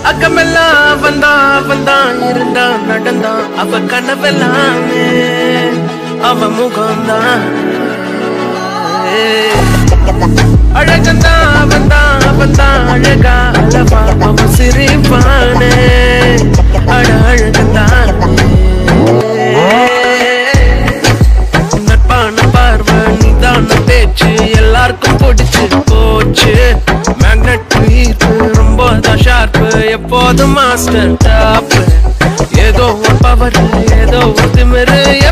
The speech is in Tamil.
அக்கமெல்லாம் வந்தான் வந்தான் இருந்தான் நடந்தான் அவ கனவெல்லாமே அவ முகம்தான் அழகந்தான் வந்தான் வந்தான் அழகா அழவா அவ சிரிப்பானே அழ அழகந்தான் நட்பான பார்வை நிதான பேச்சு எல்லாருக்கும் பிடிச்சு போச்சு மேக்னெட் ஈர்ப்பு ரொம்ப தான் ஷார்ப்பு எப்போதும் மாஸ்டர் டாப் ஏதோ ஒரு பவர் ஏதோ ஒரு திமிரு